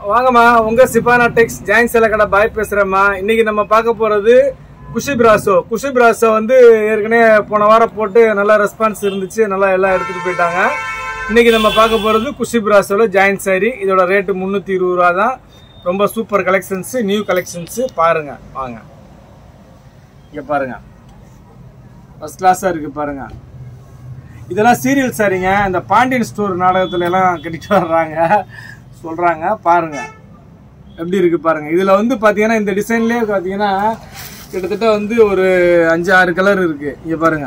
வாங்கம்மா உங்க சிபானா டெக்ஸ் ஜாயின் சேல கடை பாய் பேசுறேம்மா இன்னைக்கு நம்ம பார்க்க போறது குஷி பிராசோ குஷி பிராசோ வந்து ஏற்கனவே போன வாரம் போட்டு நல்லா ரெஸ்பான்ஸ் இருந்துச்சு நல்லா எல்லாம் எடுத்துட்டு போயிட்டாங்க இன்னைக்கு நம்ம பார்க்க போறது குஷி பிராசோல ஜாயின் சாரி இதோட ரேட்டு முந்நூற்றி இருபது ரூபா தான் ரொம்ப சூப்பர் கலெக்ஷன்ஸ் நியூ கலெக்ஷன்ஸ் பாருங்க வாங்க இங்க பாருங்க ஃபர்ஸ்ட் கிளாஸா இருக்கு பாருங்க இதெல்லாம் சீரியல் சாரிங்க இந்த பாண்டியன் ஸ்டோர் நாடகத்துல எல்லாம் கட்டிட்டு வர்றாங்க சொல்றாங்க பாருங்க எப்படி இருக்கு பாருங்க இதுல வந்து பாத்தீங்கன்னா இந்த டிசைன்லயே பாத்தீங்கன்னா கிட்டத்தட்ட வந்து ஒரு அஞ்சு ஆறு கலர் இருக்கு இங்க பாருங்க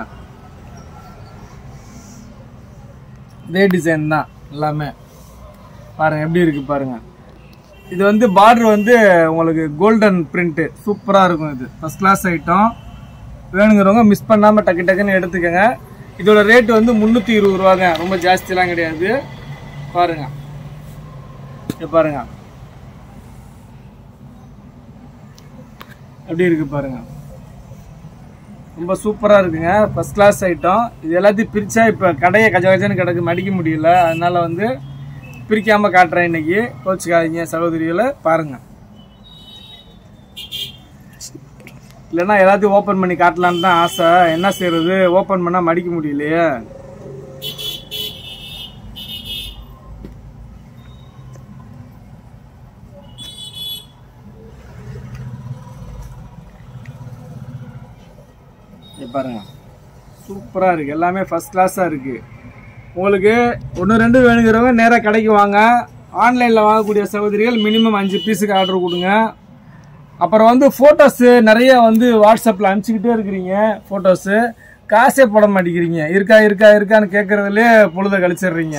இதே டிசைன் தான் எல்லாமே பாருங்க எப்படி இருக்கு பாருங்க இது வந்து பார்டர் வந்து உங்களுக்கு கோல்டன் பிரிண்ட் சூப்பரா இருக்கும் இது ஃபர்ஸ்ட் கிளாஸ் ஐட்டம் வேணுங்கிறவங்க மிஸ் பண்ணாம டக்கு டக்குன்னு எடுத்துக்கோங்க இதோட ரேட் வந்து முந்நூற்றி இருபது ரூபாங்க ரொம்ப ஜாஸ்திலாம் கிடையாது பாருங்க இங்க பாருங்க எப்படி இருக்கு பாருங்க ரொம்ப சூப்பரா இருக்குங்க ஃபர்ஸ்ட் கிளாஸ் ஐட்டம் இது எல்லாத்தையும் பிரிச்சா இப்ப கடையை கஜ கஜன்னு கிடக்கு மடிக்க முடியல அதனால வந்து பிரிக்காம காட்டுறேன் இன்னைக்கு கோச்சுக்காதீங்க சகோதரிகளை பாருங்க இல்லைன்னா எல்லாத்தையும் ஓப்பன் பண்ணி காட்டலான்னு தான் ஆசை என்ன செய்யறது ஓப்பன் பண்ணா மடிக்க முடியலையே இங்க பாருங்க சூப்பரா இருக்கு எல்லாமே ஃபர்ஸ்ட் கிளாஸா இருக்கு உங்களுக்கு ஒன்று ரெண்டு வேணுங்கிறவங்க நேராக கடைக்கு வாங்க ஆன்லைனில் வாங்கக்கூடிய சகோதரிகள் மினிமம் அஞ்சு பீஸுக்கு ஆர்டர் கொடுங்க அப்புறம் வந்து ஃபோட்டோஸு நிறைய வந்து வாட்ஸ்அப்பில் அனுப்பிச்சிக்கிட்டே இருக்கிறீங்க ஃபோட்டோஸு காசே போட மாட்டேங்கிறீங்க இருக்கா இருக்கா இருக்கான்னு கேட்குறதுலே பொழுத கழிச்சிடுறீங்க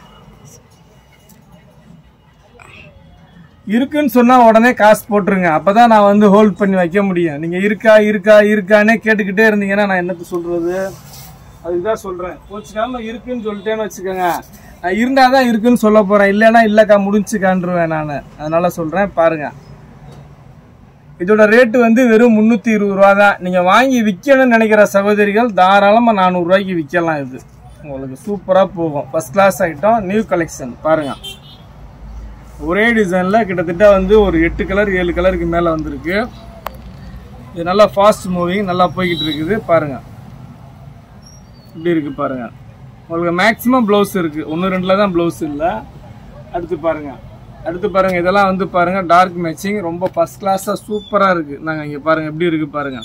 இருக்குன்னு சொன்னா உடனே காசு போட்டுருங்க அப்பதான் நான் வந்து ஹோல்ட் பண்ணி வைக்க முடியும் நீங்க இருக்கா இருக்கா இருக்கானே கேட்டுக்கிட்டே இருந்தீங்கன்னா நான் என்னத்து சொல்றது அதுதான் சொல்றேன் கோச்சுக்காம இருக்குன்னு சொல்லிட்டேன்னு வச்சுக்கோங்க நான் இருந்தாதான் இருக்குன்னு சொல்ல போறேன் இல்லைன்னா இல்லக்கா முடிஞ்சுக்கான்ருவேன் நான் அதனால சொல்றேன் பாருங்க இதோட ரேட்டு வந்து வெறும் முந்நூற்றி இருபது ரூபா தான் நீங்கள் வாங்கி விற்கணும்னு நினைக்கிற சகோதரிகள் தாராளமாக நானூறுரூவாய்க்கு விற்கலாம் இது உங்களுக்கு சூப்பராக போகும் first class item new collection பாருங்க ஒரே டிசைனில் கிட்டத்தட்ட வந்து ஒரு எட்டு கலர் ஏழு கலருக்கு மேலே வந்திருக்கு இது நல்லா ஃபாஸ்ட் மூவிங் நல்லா போய்கிட்டு இருக்குது பாருங்க இப்படி இருக்கு பாருங்க உங்களுக்கு மேக்ஸிமம் ப்ளவுஸ் இருக்கு ஒன்று ரெண்டில் தான் ப்ளவுஸ் இல்லை அடுத்து பாருங்க அடுத்து பாருங்க இதெல்லாம் வந்து பாருங்க டார்க் மேட்சிங் ரொம்ப ஃபர்ஸ்ட் கிளாஸாக சூப்பராக இருக்கு நாங்கள் இங்கே பாருங்க எப்படி இருக்கு பாருங்க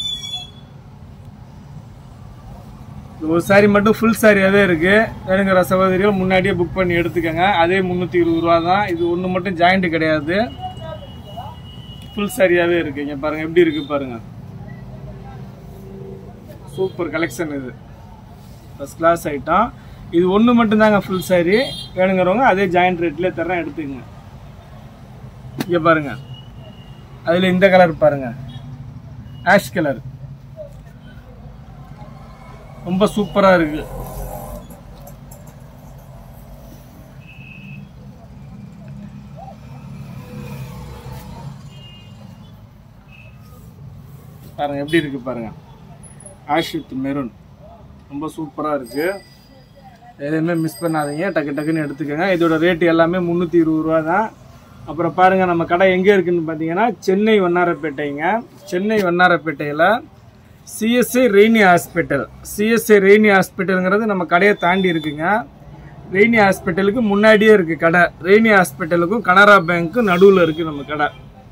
இது ஒரு சாரி மட்டும் ஃபுல் சாரியாகவே இருக்கு வேணுங்கிற சகோதரிகள் முன்னாடியே புக் பண்ணி எடுத்துக்கோங்க அதே முந்நூற்றி இருபது ரூபா தான் இது ஒன்று மட்டும் ஜாயிண்ட் கிடையாது ஃபுல் சாரியாகவே இருக்கு இங்கே பாருங்க எப்படி இருக்கு பாருங்க சூப்பர் கலெக்ஷன் இது ஃபர்ஸ்ட் கிளாஸ் ஐட்டம் இது ஒன்று மட்டும்தாங்க ஃபுல் சாரி வேணுங்கிறவங்க அதே ஜாயிண்ட் ரேட்லேயே தரேன் எடுத்துக்கங்க இங்கே பாருங்க அதில் இந்த கலர் பாருங்க ஆஷ் கலர் ரொம்ப சூப்பராக இருக்கு பாருங்க எப்படி இருக்கு பாருங்க ஆஷ் வித் மெரூன் ரொம்ப சூப்பராக இருக்கு எதுவுமே மிஸ் பண்ணாதீங்க டக்கு டக்குன்னு எடுத்துக்கோங்க இதோட ரேட்டு எல்லாமே முந்நூற்றி இருபது ரூபா தான் அப்புறம் பாருங்கள் நம்ம கடை எங்கே இருக்குன்னு பார்த்தீங்கன்னா சென்னை வண்ணாரப்பேட்டைங்க சென்னை வண்ணாரப்பேட்டையில் CSI Rainy hospital CSI Rainy ஹாஸ்பிட்டலுங்கிறது நம்ம கடையை தாண்டி இருக்குங்க ரெய்னி ஹாஸ்பிட்டலுக்கு முன்னாடியே இருக்குது கடை ரெய்னி ஹாஸ்பிட்டலுக்கும் கனரா பேங்க்கும் நடுவில் இருக்குது நம்ம கடை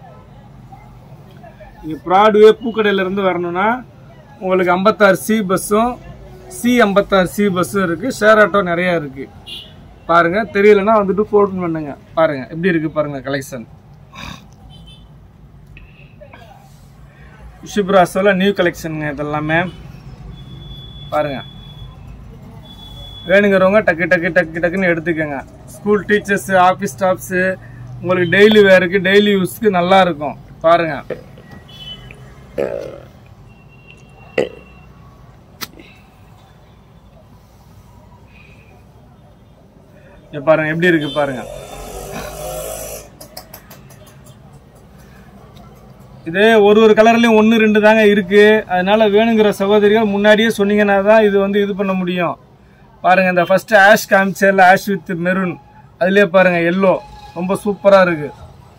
நீங்கள் ப்ராட்வே பூக்கடையிலேருந்து வரணும்னா உங்களுக்கு ஐம்பத்தாறு சி பஸ்ஸும் சி ஐம்பத்தாறு சி பஸ்ஸும் இருக்குது ஷேர் ஆட்டோ நிறையா இருக்குது பாருங்க தெரியலன்னா வந்துட்டு ஃபோன் பண்ணுங்க பாருங்க எப்படி இருக்கு பாருங்க கலெக்ஷன் ஷிப்ராஸோல நியூ கலெக்ஷனுங்க இதெல்லாமே பாருங்க வேணுங்கிறவங்க டக்கு டக்கு டக்கு டக்குன்னு எடுத்துக்கோங்க ஸ்கூல் டீச்சர்ஸ் ஆஃபீஸ் ஸ்டாஃப்ஸு உங்களுக்கு டெய்லி வேருக்கு டெய்லி யூஸ்க்கு நல்லா இருக்கும் பாருங்க இங்க பாருங்க எப்படி இருக்கு பாருங்க இது ஒரு ஒரு கலர்லயும் ஒன்று ரெண்டு தாங்க இருக்கு அதனால வேணுங்கிற சகோதரிகள் முன்னாடியே சொன்னீங்கன்னா தான் இது வந்து இது பண்ண முடியும் பாருங்க இந்த ஃபர்ஸ்ட் ஆஷ் காமிச்சல ஆஷ் வித் மெரூன் அதுலயே பாருங்க எல்லோ ரொம்ப சூப்பரா இருக்கு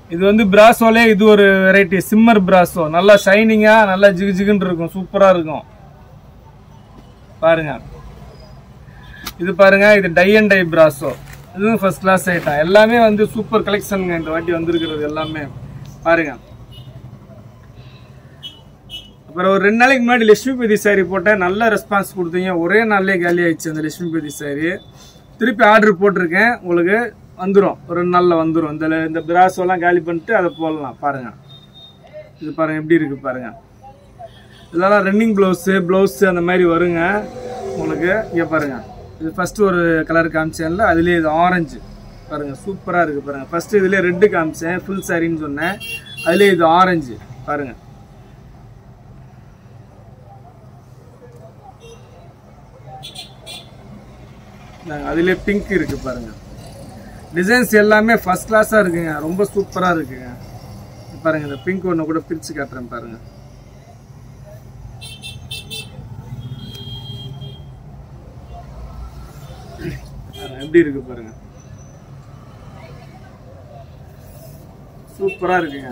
இது வந்து பிராசோலே இது ஒரு வெரைட்டி சிம்மர் பிராசோ நல்லா ஷைனிங்கா நல்லா ஜிகு ஜிகுன்னு இருக்கும் சூப்பரா இருக்கும் பாருங்க இது பாருங்க இது டை அண்ட் டை பிராசோ இதுவும் ஃபர்ஸ்ட் கிளாஸ் ஐட்டம் எல்லாமே வந்து சூப்பர் கலெக்ஷனுங்க இந்த வாட்டி வந்திருக்கிறது எல்லாமே பாருங்க அப்புறம் ஒரு ரெண்டு நாளைக்கு முன்னாடி லட்சுமிபதி சாரி போட்டேன் நல்ல ரெஸ்பான்ஸ் கொடுத்தீங்க ஒரே நாள்லயே காலி ஆயிடுச்சு அந்த லட்சுமிபதி சாரி திருப்பி ஆர்டர் போட்டிருக்கேன் உங்களுக்கு வந்துடும் ஒரு ரெண்டு நாளில் வந்துடும் இந்த இந்த பிராசோலாம் காலி பண்ணிட்டு அதை போடலாம் பாருங்க இது பாருங்க எப்படி இருக்கு பாருங்க இதெல்லாம் ரன்னிங் ப்ளவுஸு ப்ளவுஸு அந்த மாதிரி வருங்க உங்களுக்கு இங்கே பாருங்க இது ஃபர்ஸ்ட் ஒரு கலர் காமிச்சேன்ல அதுலேயே இது ஆரஞ்சு பாருங்க சூப்பராக இருக்கு பாருங்க ஃபர்ஸ்ட் இதுலேயே ரெட்டு காமிச்சேன் ஃபுல் சாரின்னு சொன்னேன் அதுலேயே இது ஆரஞ்சு பாருங்க இந்தாங்க, அதுலயே பிங்க் இருக்கு பாருங்க டிசைன்ஸ் எல்லாமே ஃபர்ஸ்ட் கிளாஸா இருக்குங்க ரொம்ப சூப்பரா இருக்குங்க இது பாருங்க இந்த பிங்க் ஒன்று கூட பிரிச்சு காட்டுறேன் பாருங்க பாருங்க, எப்படி இருக்கு பாருங்க சூப்பரா இருக்குங்க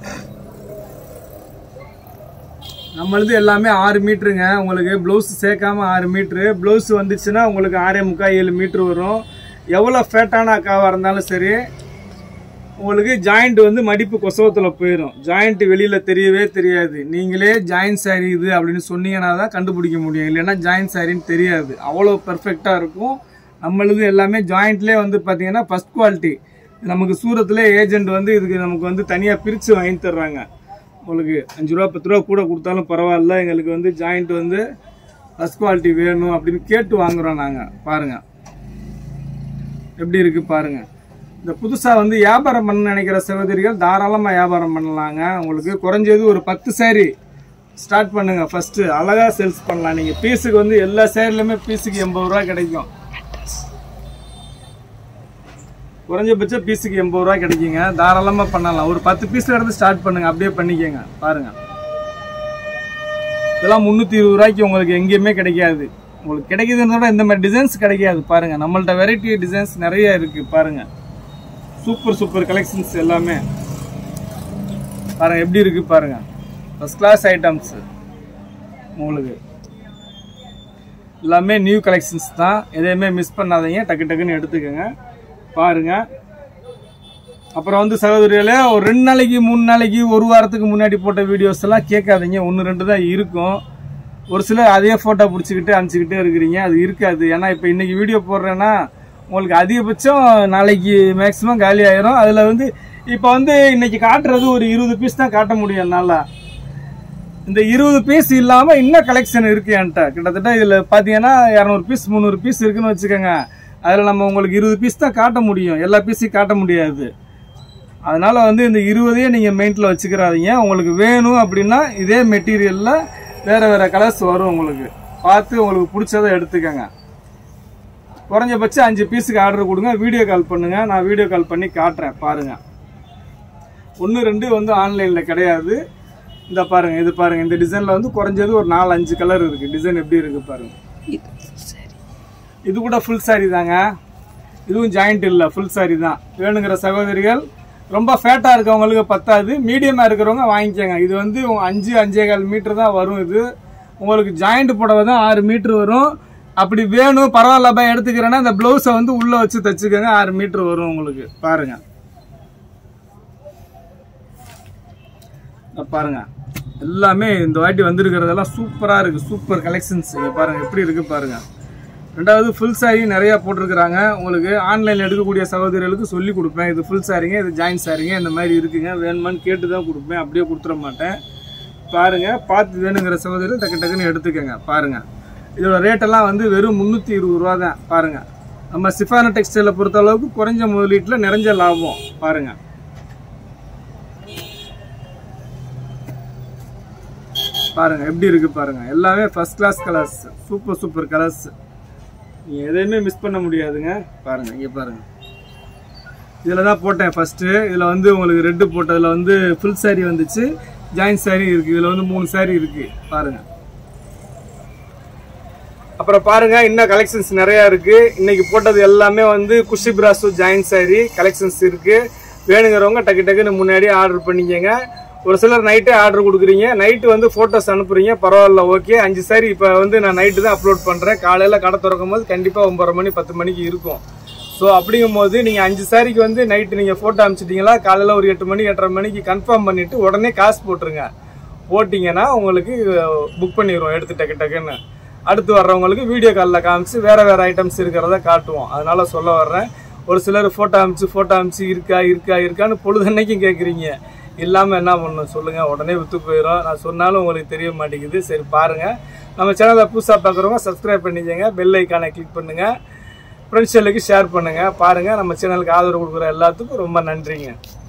நம்மளது எல்லாமே ஆறு மீட்டருங்க உங்களுக்கு ப்ளவுஸ் சேர்க்காம ஆறு மீட்ரு ப்ளவுஸ் வந்துச்சுன்னா உங்களுக்கு ஆறே முக்கால் ஏழு மீட்ரு வரும் எவ்வளோ ஃபேட்டான அக்காவாக இருந்தாலும் சரி உங்களுக்கு ஜாயிண்ட் வந்து மடிப்பு கொசவத்தில் போயிடும் ஜாயிண்ட் வெளியில் தெரியவே தெரியாது நீங்களே ஜாயிண்ட் சாரி இது அப்படின்னு சொன்னீங்கன்னா தான் கண்டுபிடிக்க முடியும் இல்லைன்னா ஜாயிண்ட் சாரின்னு தெரியாது அவ்வளோ பெர்ஃபெக்டாக இருக்கும் நம்மளது எல்லாமே ஜாயிண்ட்லேயே வந்து பார்த்தீங்கன்னா ஃபஸ்ட் குவாலிட்டி நமக்கு சூரத்தில் ஏஜென்ட் வந்து இதுக்கு நமக்கு வந்து தனியாக பிரித்து வாங்கி தர்றாங்க உங்களுக்கு அஞ்சு ரூபா பத்து ரூபா கூட கொடுத்தாலும் பரவாயில்ல எங்களுக்கு வந்து ஜாயிண்ட் வந்து ஃபஸ்ட் குவாலிட்டி வேணும் அப்படின்னு கேட்டு வாங்குறோம் நாங்கள் பாருங்க எப்படி இருக்கு பாருங்க இந்த புதுசாக வந்து வியாபாரம் பண்ண நினைக்கிற சகோதரிகள் தாராளமாக வியாபாரம் பண்ணலாங்க உங்களுக்கு குறைஞ்சது ஒரு பத்து சேரீ ஸ்டார்ட் பண்ணுங்க ஃபர்ஸ்ட் அழகா சேல்ஸ் பண்ணலாம் நீங்க பீஸுக்கு வந்து எல்லா சேரீலுமே பீஸுக்கு எண்பது ரூபா கிடைக்கும் குறைஞ்சபட்ச பீஸுக்கு எண்பது ரூபா கிடைக்குங்க தாராளமா பண்ணலாம் ஒரு பத்து பீஸ்ல இருந்து ஸ்டார்ட் பண்ணுங்க அப்படியே பண்ணிக்கங்க பாருங்க இதெல்லாம் முந்நூற்றி இருபது ரூபாய்க்கு உங்களுக்கு எங்கேயுமே கிடைக்காது உங்களுக்கு கிடைக்குதுன்றத இந்த மாதிரி டிசைன்ஸ் கிடைக்காது பாருங்க நம்மள்ட்ட வெரைட்டி டிசைன்ஸ் நிறைய இருக்கு பாருங்க சூப்பர் சூப்பர் கலெக்ஷன்ஸ் எல்லாமே பாருங்க எப்படி இருக்கு பாருங்க ஃபர்ஸ்ட் கிளாஸ் ஐட்டம்ஸ் உங்களுக்கு எல்லாமே நியூ கலெக்ஷன்ஸ் தான் எதையுமே மிஸ் பண்ணாதீங்க டக்கு டக்குன்னு எடுத்துக்கோங்க பாருங்க அப்புறம் வந்து சகோதரிகளே ஒரு ரெண்டு நாளைக்கு மூணு நாளைக்கு ஒரு வாரத்துக்கு முன்னாடி போட்ட வீடியோஸ் எல்லாம் கேட்காதீங்க ஒன்று ரெண்டு தான் இருக்கும் ஒரு சிலர் அதே ஃபோட்டோ பிடிச்சிக்கிட்டு அனுப்பிச்சிக்கிட்டே இருக்கிறீங்க அது இருக்காது ஏன்னா இப்போ இன்னைக்கு வீடியோ போடுறேன்னா உங்களுக்கு அதிகபட்சம் நாளைக்கு மேக்ஸிமம் காலி ஆயிரும் அதில் வந்து இப்போ வந்து இன்னைக்கு காட்டுறது ஒரு இருபது பீஸ் தான் காட்ட முடியும் என்னால் இந்த இருபது பீஸ் இல்லாமல் இன்னும் கலெக்ஷன் இருக்கு என்கிட்ட கிட்டத்தட்ட இதில் பார்த்தீங்கன்னா இரநூறு பீஸ் முந்நூறு பீஸ் இருக்குன்னு வச்சுக்கோங்க அதில் நம்ம உங்களுக்கு இருபது பீஸ் தான் காட்ட முடியும் எல்லா பீஸையும் காட்ட முடியாது அதனால வந்து இந்த இருபதையே நீங்கள் மெயின்ட்டில் வச்சுக்கிறாதீங்க உங்களுக்கு வேணும் அப்படின்னா இதே மெட்டீரியலில் வேற வேற கலர்ஸ் வரும் உங்களுக்கு பார்த்து உங்களுக்கு பிடிச்சதை எடுத்துக்கோங்க குறைஞ்சபட்சம் அஞ்சு பீஸுக்கு ஆர்டர் கொடுங்க வீடியோ கால் பண்ணுங்க நான் வீடியோ கால் பண்ணி காட்டுறேன் பாருங்க ஒன்று ரெண்டு வந்து ஆன்லைனில் கிடையாது இந்த பாருங்க இது பாருங்க இந்த டிசைனில் வந்து குறைஞ்சது ஒரு நாலு அஞ்சு கலர் இருக்கு டிசைன் எப்படி இருக்கு பாருங்க இது கூட ஃபுல் saree தாங்க இதுவும் ஜாயிண்ட் இல்லை ஃபுல் saree தான் வேணுங்கிற சகோதரிகள் ரொம்ப ஃபேட்டாக இருக்கவங்களுக்கு பத்தாது மீடியமாக இருக்கிறவங்க வாங்கிக்கோங்க இது வந்து உங்க அஞ்சு அஞ்சே கால் மீட்டர் தான் வரும் இது உங்களுக்கு ஜாயிண்ட் புடவை தான் ஆறு மீட்டர் வரும் அப்படி வேணும் பரவாயில்லப்பா எடுத்துக்கிறேன்னா இந்த ப்ளவுஸை வந்து உள்ளே வச்சு தச்சுக்கோங்க ஆறு மீட்டர் வரும் உங்களுக்கு பாருங்க இத பாருங்க எல்லாமே இந்த வாட்டி வந்திருக்கிறதெல்லாம் சூப்பராக இருக்கு சூப்பர் கலெக்ஷன்ஸ் இங்க பாருங்க எப்படி இருக்கு பாருங்க ரெண்டாவது ஃபுல் சாரி நிறைய போட்டிருக்கிறாங்க உங்களுக்கு ஆன்லைனில் எடுக்கக்கூடிய சகோதரிகளுக்கு சொல்லி கொடுப்பேன் இது ஃபுல் சாரிங்க இது ஜாயின் சாரிங்க இந்த மாதிரி இருக்குங்க வேணுமான்னு கேட்டு தான் கொடுப்பேன் அப்படியே கொடுத்துட மாட்டேன் பாருங்க பார்த்து வேணுங்கிற சகோதரி டக்கு டக்குன்னு எடுத்துக்கோங்க பாருங்க இதோட ரேட்டெல்லாம் வந்து வெறும் முந்நூற்றி இருபது ரூபா தான் பாருங்க நம்ம சிஃபான டெக்ஸ்டைலை பொறுத்த அளவுக்கு குறைஞ்ச முதலீட்டில் நிறைஞ்ச லாபம் பாருங்க பாருங்க எப்படி இருக்கு பாருங்க எல்லாமே first class colours super super colours நீங்க எதையுமே மிஸ் பண்ண முடியாதுங்க பாருங்க இங்க பாருங்க இதில் தான் போட்டேன் ஃபர்ஸ்ட் இதில் வந்து உங்களுக்கு ரெட்டு போட்டதுல வந்து ஃபுல் saree வந்துச்சு ஜாயின் saree இருக்கு இதில் வந்து மூணு saree இருக்கு பாருங்க அப்புறம் பாருங்க இன்னும் கலெக்ஷன்ஸ் நிறைய இருக்கு இன்னைக்கு போட்டது எல்லாமே வந்து Kushi brasso join saree collections இருக்கு வேணுங்கிறவங்க டக்கு டக்குன்னு முன்னாடியே ஆர்டர் பண்ணிக்கங்க ஒரு சிலர் நைட்டே ஆர்டர் கொடுக்குறீங்க நைட்டு வந்து ஃபோட்டோஸ் அனுப்புறீங்க பரவாயில்ல ஓகே அஞ்சு சாரி இப்போ வந்து நான் நைட்டு தான் அப்லோட் பண்ணுறேன் காலையில் கடை திறக்கும் போது கண்டிப்பாக ஒன்பதரை மணி பத்து மணிக்கு இருக்கும் ஸோ அப்படிங்கும் போது நீங்கள் அஞ்சு சாரிக்கு வந்து நைட்டு நீங்கள் ஃபோட்டோ அனுப்பிச்சிட்டிங்களா காலையில் ஒரு எட்டு மணி எட்டரை மணிக்கு கன்ஃபார்ம் பண்ணிவிட்டு உடனே காசு போட்டுருங்க போட்டிங்கன்னா உங்களுக்கு புக் பண்ணிடுவோம் எடுத்து டக்கு டக்குன்னு அடுத்து வர்றவங்களுக்கு வீடியோ காலில் காமிச்சு வேறு வேறு ஐட்டம்ஸ் இருக்கிறத காட்டுவோம் அதனால சொல்ல வர்றேன் ஒரு சிலர் ஃபோட்டோ அனுப்பிச்சு ஃபோட்டோ அனுப்பிச்சு இருக்கா இருக்கா இருக்கான்னு பொழுதன்னைக்கும் கேட்குறீங்க இல்லாமல் என்ன பண்ணணும் சொல்லுங்கள் உடனே விற்று போயிடும் நான் சொன்னாலும் உங்களுக்கு தெரிய மாட்டேங்குது சரி பாருங்கள் நம்ம சேனலை புதுசாக பார்க்குறவங்க சப்ஸ்கிரைப் பண்ணிக்கங்க பெல் ஐக்கானை கிளிக் பண்ணுங்கள் ஃப்ரெண்ட்ஸ் ஷேர் பண்ணுங்கள் பாருங்கள் நம்ம சேனலுக்கு ஆதரவு கொடுக்குற எல்லாத்துக்கும் ரொம்ப நன்றிங்க